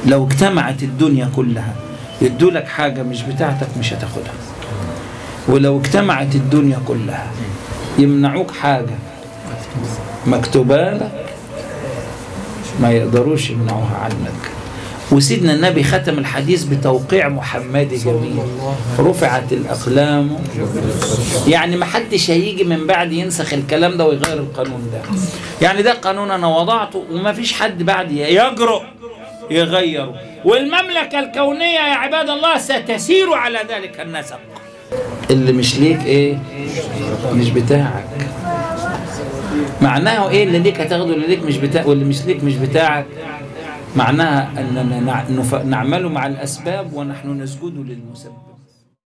لو اجتمعت الدنيا كلها يدولك حاجة مش بتاعتك مش هتاخدها ولو اجتمعت الدنيا كلها يمنعوك حاجة مكتوبة لك ما يقدروش يمنعوها عنك وسيدنا النبي ختم الحديث بتوقيع محمدي جميل رفعت الأقلام يعني ما حدش هيجي من بعد ينسخ الكلام ده ويغير القانون ده يعني ده قانون أنا وضعته وما فيش حد بعد يجرؤ يغيره والمملكة الكونية يا عباد الله ستسير على ذلك النسق اللي مش ليك ايه مش بتاعك معناه ايه اللي ليك هتاخده اللي ليك مش بتاع واللي مش ليك مش بتاعك معناها اننا نع- نف- نعمل مع الاسباب ونحن نسجد للمسبب